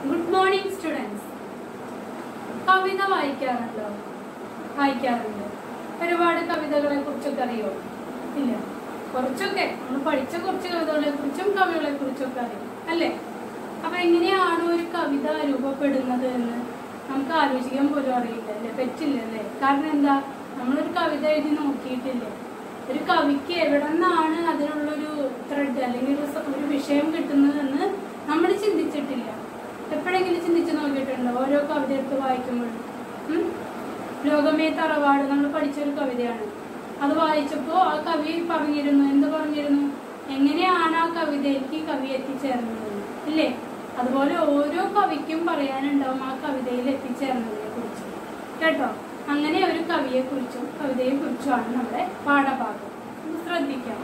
Good morning students കവിത വായിക്കാറുണ്ടോ വായിക്കാറുണ്ട് ഒരുപാട് കവിതകളെ കുറിച്ചൊക്കെ അറിയോ ഇല്ല കുറച്ചൊക്കെ നമ്മൾ പഠിച്ച കുറച്ച് കവിതകളെ കുറിച്ചും കവികളെ കുറിച്ചൊക്കെ അറിയും അല്ലേ അപ്പൊ എങ്ങനെയാണ് ഒരു കവിത രൂപപ്പെടുന്നത് എന്ന് നമുക്ക് ആലോചിക്കാൻ പോലും അറിയില്ല അല്ലേ പറ്റില്ല അല്ലേ കാരണം എന്താ നമ്മളൊരു കവിത എഴുതി നോക്കിയിട്ടില്ലേ ഒരു കവിക്ക് എവിടെ നിന്നാണ് അതിനുള്ളൊരു ത്രെഡ് അല്ലെങ്കിൽ ഒരു സ- ഒരു വിഷയം കിട്ടുന്നതെന്ന് നമ്മൾ ചിന്തിച്ചിട്ടില്ല എപ്പോഴെങ്കിലും ചിന്തിച്ചു നോക്കിയിട്ടുണ്ടോ ഓരോ കവിത എടുത്ത് വായിക്കുമ്പോഴും ഉം? ലോകമേ തറവാട് നമ്മൾ പഠിച്ചൊരു കവിതയാണ് അത് വായിച്ചപ്പോൾ ആ കവി പറഞ്ഞിരുന്നു എന്ത് പറഞ്ഞിരുന്നു എങ്ങനെയാണ് ആ കവിതയിലേക്ക് ഈ കവി എത്തിച്ചേർന്നത് ഇല്ലേ അതുപോലെ ഓരോ കവിക്കും പറയാനുണ്ടാവും ആ കവിതയിൽ എത്തിച്ചേർന്നതിനെ കുറിച്ച് കേട്ടോ അങ്ങനെ ഒരു കവിയെ കുറിച്ചും കവിതയെ കുറിച്ചുമാണ് നമ്മുടെ പാഠഭാഗം ഒന്ന് ശ്രദ്ധിക്കാം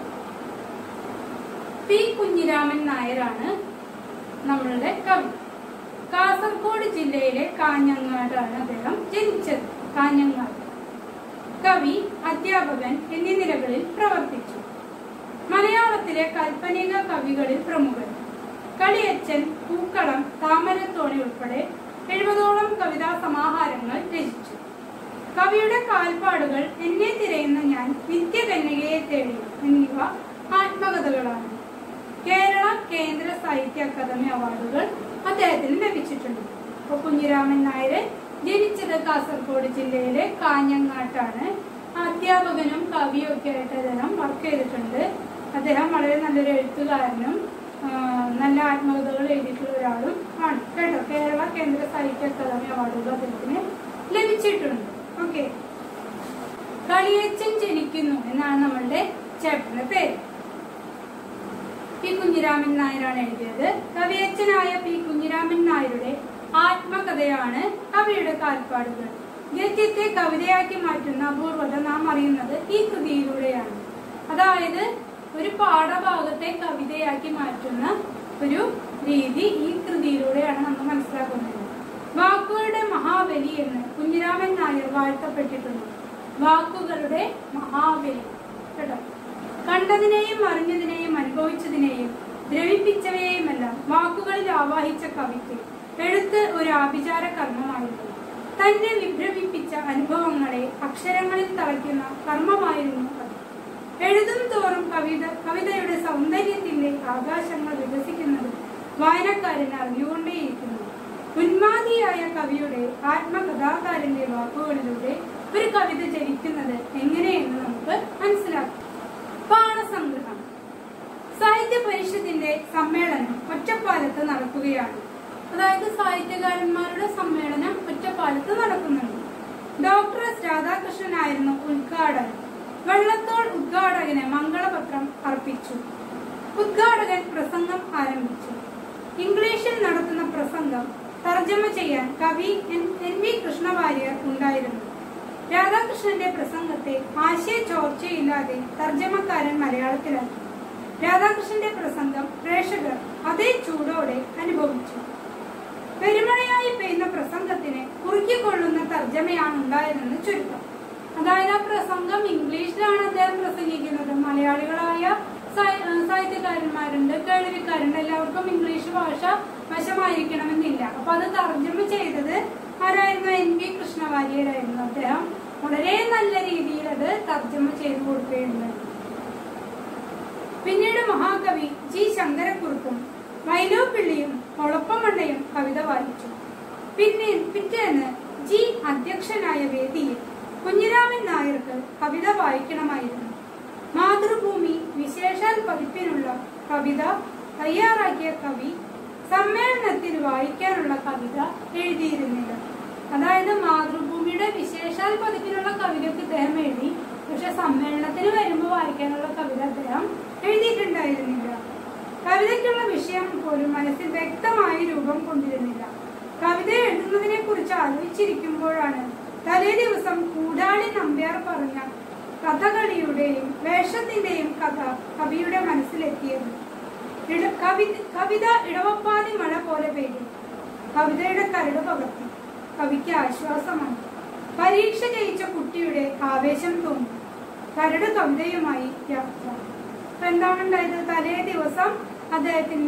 പി കുഞ്ഞിരാമൻ നായരാണ് നമ്മളുടെ കവി കാസർഗോഡ് ജില്ലയിലെ കാഞ്ഞങ്ങാടാണ് അദ്ദേഹം ജനിച്ചത് കാഞ്ഞങ്ങാട് കവി അധ്യാപകൻ എന്നീ നിലകളിൽ പ്രവർത്തിച്ചു മലയാളത്തിലെ കാൽപ്പനിക കവികളിൽ പ്രമുഖൻ കളിയച്ചൻ പൂക്കളം താമരത്തോണി ഉൾപ്പെടെ എഴുപതോളം കവിതാ സമാഹാരങ്ങൾ രചിച്ചു കവിയുടെ കാൽപ്പാടുകൾ എന്നെ തിരയുന്ന ഞാൻ നിത്യകന്യകയെ തേടി എന്നിവ ആത്മകഥകളാണ് കേരള കേന്ദ്ര സാഹിത്യ അക്കാദമി അവാർഡുകൾ അദ്ദേഹത്തിന് ലഭിച്ചിട്ടുണ്ട് അപ്പൊ കുഞ്ഞിരാമൻ നായർ ജനിച്ചത് കാസർഗോഡ് ജില്ലയിലെ കാഞ്ഞങ്ങാട്ടാണ് അധ്യാപകനും കവിയും ഒക്കെ ആയിട്ട് അദ്ദേഹം വർക്ക് ചെയ്തിട്ടുണ്ട് അദ്ദേഹം വളരെ നല്ലൊരു എഴുത്തുകാരനും ആ, നല്ല ആത്മകഥകൾ എഴുതിയിട്ടുള്ള ഒരാളും ആണ് കേട്ടോ കേരള കേന്ദ്ര സാഹിത്യ അക്കാദമി അവാർഡുകൾ അദ്ദേഹത്തിന് ലഭിച്ചിട്ടുണ്ട് ഓക്കെ കളിയച്ചൻ ജനിക്കുന്നു എന്നാണ് നമ്മളുടെ ചാപ്റ്ററിന്റെ പേര് പി കുഞ്ഞിരാമൻ നായരാണ് എഴുതിയത് കവിയച്ചനായ പി കുഞ്ഞിരാമൻ നായരുടെ ആത്മകഥയാണ് കവിയുടെ കാൽപ്പാടുകൾ ഗദ്യത്തെ കവിതയാക്കി മാറ്റുന്ന അപൂർവത നാം അറിയുന്നത് ഈ കൃതിയിലൂടെയാണ് അതായത് ഒരു പാഠഭാഗത്തെ കവിതയാക്കി മാറ്റുന്ന ഒരു രീതി ഈ കൃതിയിലൂടെയാണ് നമ്മൾ മനസ്സിലാക്കുന്നത് വാക്കുകളുടെ മഹാബലി എന്ന് കുഞ്ഞിരാമൻ നായർ വാഴ്ത്തപ്പെട്ടിട്ടുണ്ട് വാക്കുകളുടെ മഹാബലി കേട്ടോ കണ്ടതിനെയും അറിഞ്ഞതിനെയും അനുഭവിച്ചതിനെയും ദ്രവിപ്പിച്ചവയെയുമെല്ലാം വാക്കുകളിൽ ആവാഹിച്ച കവിക്ക് എഴുത്ത് ഒരു ആഭിചാര കർമ്മമായിരുന്നു തന്നെ വിഭ്രമിപ്പിച്ച അനുഭവങ്ങളെ അക്ഷരങ്ങളിൽ തളയ്ക്കുന്ന കർമ്മമായിരുന്നു അത് എഴുതും തോറും കവിത കവിതയുടെ സൗന്ദര്യത്തിന്റെ ആകാശങ്ങൾ വികസിക്കുന്നത് വായനക്കാരൻ അറിഞ്ഞുകൊണ്ടേയിരിക്കുന്നു ഉന്മാദിയായ കവിയുടെ ആത്മകഥാകാരന്റെ വാക്കുകളിലൂടെ ഒരു കവിത ജനിക്കുന്നത് എങ്ങനെയെന്ന് നമുക്ക് മനസ്സിലാക്കാം പാഠസംഗ്രഹം സാഹിത്യ പരിഷത്തിന്റെ സമ്മേളനം ഒറ്റപ്പാലത്ത് നടക്കുകയാണ് അതായത് സാഹിത്യകാരന്മാരുടെ സമ്മേളനം ഒറ്റപ്പാലത്ത് നടക്കുന്നുണ്ട് ഡോക്ടർ എസ് രാധാകൃഷ്ണനായിരുന്നു ഉദ്ഘാടകൻ വെള്ളത്തോൾ ഉദ്ഘാടകന് മംഗളപത്രം അർപ്പിച്ചു ഉദ്ഘാടകൻ പ്രസംഗം ആരംഭിച്ചു ഇംഗ്ലീഷിൽ നടത്തുന്ന പ്രസംഗം തർജ്ജമ ചെയ്യാൻ കവി എൻ എൻ വി കൃഷ്ണവാര്യർ ഉണ്ടായിരുന്നു രാധാകൃഷ്ണന്റെ പ്രസംഗത്തെ ആശയ ചോർച്ചയില്ലാതെ തർജ്ജമക്കാരൻ മലയാളത്തിലാക്കി രാധാകൃഷ്ണന്റെ പ്രസംഗം പ്രേക്ഷകർ അതേ ചൂടോടെ അനുഭവിച്ചു പെരുമഴയായി പെയ്യുന്ന പ്രസംഗത്തിന് കുറുക്കിക്കൊള്ളുന്ന തർജ്ജമയാണ് ഉണ്ടായതെന്ന് ചുരുക്കം അതായത് ആ പ്രസംഗം ഇംഗ്ലീഷിലാണ് അദ്ദേഹം പ്രസംഗിക്കുന്നത് മലയാളികളായ സാഹി- ആ, സാഹിത്യകാരന്മാരുണ്ട് കേൾവിക്കാരുണ്ട് എല്ലാവർക്കും ഇംഗ്ലീഷ് ഭാഷ വശമായിരിക്കണമെന്നില്ല അപ്പൊ അത് തർജ്ജമ ചെയ്തത് ആരായിരുന്നു എൻ വി കൃഷ്ണവാര്യരായിരുന്നു അദ്ദേഹം വളരെ നല്ല രീതിയിൽ അത് തർജ്ജമ ചെയ്തു കൊടുക്കുകയുണ്ടായി പിന്നീട് മഹാകവി ജി ശങ്കരക്കുറുപ്പും വൈലോപ്പിള്ളിയും കൊളപ്പമണ്ണയും കവിത വായിച്ചു പിന്നെ പിറ്റേന്ന് ജി അധ്യക്ഷനായ വേദിയിൽ കുഞ്ഞിരാമൻ നായർക്ക് കവിത വായിക്കണമായിരുന്നു മാതൃഭൂമി വിശേഷാൽ പതിപ്പിനുള്ള കവിത തയ്യാറാക്കിയ കവി സമ്മേളനത്തിൽ വായിക്കാനുള്ള കവിത എഴുതിയിരുന്നില്ല അതായത് മാതൃഭൂമിയുടെ വിശേഷാൽ പതിപ്പിനുള്ള കവിതയ്ക്ക് ഇദ്ദേഹം എഴുതി പക്ഷെ സമ്മേളനത്തിന് വരുമ്പോൾ വായിക്കാനുള്ള കവിത അദ്ദേഹം എഴുതിയിട്ടുണ്ടായിരുന്നില്ല കവിതയ്ക്കുള്ള വിഷയം പോലും മനസ്സിൽ വ്യക്തമായി രൂപം കൊണ്ടിരുന്നില്ല കവിത എഴുതുന്നതിനെ കുറിച്ച് ആലോചിച്ചിരിക്കുമ്പോഴാണ് തലേ ദിവസം കൂടാളി നമ്പ്യാർ പറഞ്ഞ കഥകളിയുടെയും വേഷത്തിന്റെയും കഥ കവിയുടെ മനസ്സിലെത്തിയത് ഇട- കവി- കവിത ഇടവപ്പാതി മഴ പോലെ പെയ്തു കവിതയുടെ കരട് പകർത്തി കവിക്ക് ആശ്വാസമായി പരീക്ഷ ജയിച്ച കുട്ടിയുടെ ആവേശം തോന്നി കരട് കവിതയുമായി യാത്ര അപ്പൊ എന്താണ് ഉണ്ടായത് തലേ ദിവസം അദ്ദേഹത്തിന്റെ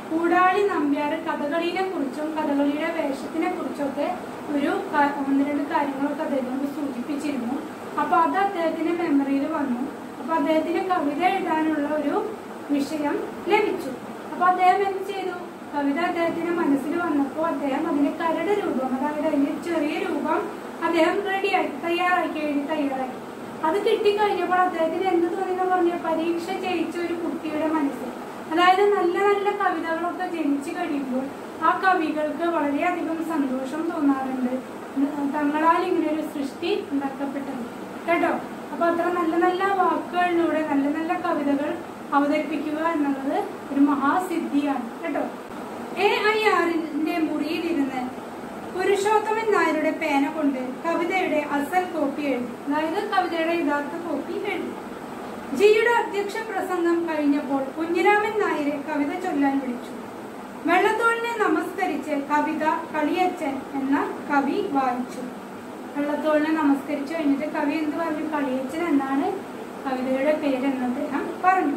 കൂടാളി നമ്പ്യാർ കഥകളിനെ കുറിച്ചും കഥകളിയുടെ വേഷത്തിനെ കുറിച്ചൊക്കെ ഒരു ക- ഒന്ന് രണ്ട് കാര്യങ്ങളൊക്കെ അദ്ദേഹം സൂചിപ്പിച്ചിരുന്നു അപ്പൊ അത് അദ്ദേഹത്തിന്റെ മെമ്മറിയിൽ വന്നു അപ്പൊ അദ്ദേഹത്തിന് കവിത എഴുതാനുള്ള ഒരു വിഷയം ലഭിച്ചു അപ്പൊ അദ്ദേഹം എന്ത് ചെയ്തു കവിത അദ്ദേഹത്തിന്റെ മനസ്സിൽ വന്നപ്പോൾ അദ്ദേഹം അതിന്റെ കരട് രൂപം അതായത് അതിന്റെ ചെറിയ രൂപം അദ്ദേഹം റെഡിയാക്കി തയ്യാറാക്കി എഴുതി തയ്യാറാക്കി അത് കിട്ടിക്കഴിഞ്ഞപ്പോൾ അദ്ദേഹത്തിന് എന്ത് തോന്നിയെന്ന് പറഞ്ഞ പരീക്ഷ ജയിച്ച ഒരു കുട്ടിയുടെ മനസ്സിൽ അതായത് നല്ല നല്ല കവിതകളൊക്കെ ജനിച്ചു കഴിയുമ്പോൾ ആ കവികൾക്ക് വളരെയധികം സന്തോഷം തോന്നാറുണ്ട് തങ്ങളാൽ ഇങ്ങനെ ഒരു സൃഷ്ടി ഉണ്ടാക്കപ്പെട്ടത് കേട്ടോ അപ്പൊ അത്ര നല്ല നല്ല വാക്കുകളിലൂടെ നല്ല നല്ല കവിതകൾ അവതരിപ്പിക്കുക എന്നുള്ളത് ഒരു മഹാസിദ്ധിയാണ് കേട്ടോ എ ഐ ആറിന്റെ മുറിയിലിരുന്ന് പുരുഷോത്തമൻ നായരുടെ പേന കൊണ്ട് കവിതയുടെ അസൽ കോപ്പി എഴുതി അതായത് കവിതയുടെ യഥാർത്ഥ കോപ്പി എഴുതി ജിയുടെ അധ്യക്ഷ പ്രസംഗം കഴിഞ്ഞപ്പോൾ കുഞ്ഞിരാമൻ നായരെ കവിത ചൊല്ലാൻ വിളിച്ചു വെള്ളത്തോളിനെ നമസ്കരിച്ച് കവിത കളിയച്ചൻ എന്ന കവി വായിച്ചു വെള്ളത്തോളിനെ നമസ്കരിച്ചു കഴിഞ്ഞിട്ട് കവി എന്ത് പറഞ്ഞു കളിയച്ചൻ എന്നാണ് കവിതയുടെ പേരെന്ന് അദ്ദേഹം പറഞ്ഞു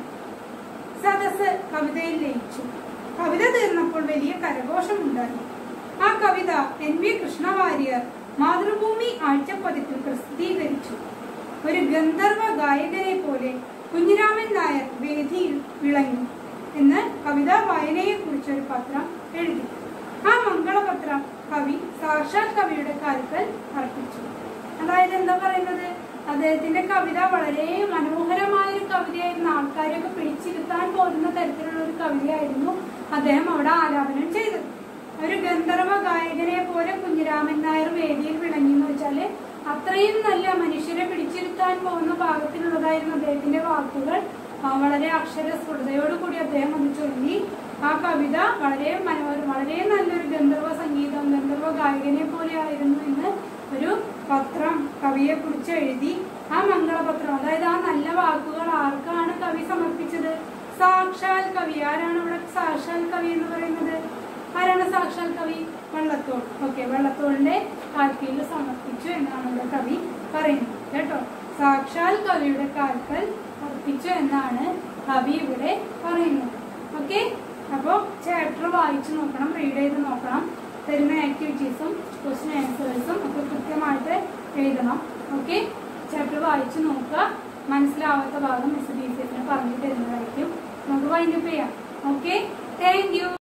സദസ് കവിതയിൽ ലയിച്ചു കവിത തീർന്നപ്പോൾ വലിയ കരഘോഷമുണ്ടായി ആ കവിത എൻ വി കൃഷ്ണവാര്യർ മാതൃഭൂമി ആഴ്ചപ്പതിപ്പിൽ പ്രസിദ്ധീകരിച്ചു ഒരു ഗന്ധർവ ഗായകനെ പോലെ കുഞ്ഞിരാമൻ നായർ വേദിയിൽ വിളങ്ങി എന്ന് കവിതാ വായനയെ കുറിച്ച് ഒരു പത്രം എഴുതി ആ മംഗളപത്രം കവി സാക്ഷാൽ കവിയുടെ കാൽക്കൽ അർപ്പിച്ചു അതായത് എന്താ പറയുന്നത് അദ്ദേഹത്തിന്റെ കവിത വളരെ മനോഹരമായ ഒരു കവിതയായിരുന്നു ആൾക്കാരെയൊക്കെ പിടിച്ചിരുത്താൻ പോരുന്ന തരത്തിലുള്ള ഒരു കവിതയായിരുന്നു അദ്ദേഹം അവിടെ ആലാപനം ചെയ്തത് ഒരു ഗന്ധർവ ഗായകനെ പോലെ കുഞ്ഞിരാമൻ നായർ വേദിയിൽ വിളങ്ങി എന്ന് വെച്ചാല് അത്രയും നല്ല മനുഷ്യരെ പിടിച്ചിരുത്താൻ പോകുന്ന ഭാഗത്തിലുള്ളതായിരുന്നു അദ്ദേഹത്തിന്റെ വാക്കുകൾ ആ, വളരെ അക്ഷര സ്ഫുടതയോടുകൂടി അദ്ദേഹം അത് ചൊല്ലി ആ കവിത വളരെ മനോഹര വളരെ നല്ലൊരു ഗന്ധർവ സംഗീതം ഗന്ധർവ ഗായകനെ പോലെ ആയിരുന്നു എന്ന് ഒരു പത്രം കവിയെ കുറിച്ച് എഴുതി ആ മംഗളപത്രം അതായത് ആ നല്ല വാക്കുകൾ ആർക്കാണ് കവി സമർപ്പിച്ചത് സാക്ഷാൽ കവി ആരാണ് ഇവിടെ സാക്ഷാൽ കവി എന്ന് പറയുന്നത് ആരാണ് സാക്ഷാൽ കവി വെള്ളത്തോൾ ഓക്കെ വെള്ളത്തോളിന്റെ കാൽക്കീഴിൽ സമർപ്പിച്ചു എന്നാണ് ഇവിടെ കവി പറയുന്നത് കേട്ടോ സാക്ഷാൽ കവിയുടെ കാൽക്കൽ അർപ്പിച്ചു എന്നാണ് കവി ഇവിടെ പറയുന്നത് ഓക്കെ അപ്പോൾ ചാപ്റ്റർ വായിച്ചു നോക്കണം റീഡ് ചെയ്ത് നോക്കണം തരുന്ന ആക്ടിവിറ്റീസും ക്വസ്റ്റ്യൻ ആൻസേഴ്സും ഒക്കെ കൃത്യമായിട്ട് എഴുതണം ഓക്കെ ചാപ്റ്റർ വായിച്ചു നോക്കുക മനസ്സിലാവാത്ത ഭാഗം മിസ് ബി സി എഫിന് പറഞ്ഞു തരുന്നതായിരിക്കും നമുക്ക് വൈൻഡപ്പ് ചെയ്യാം ഓക്കെ താങ്ക് യു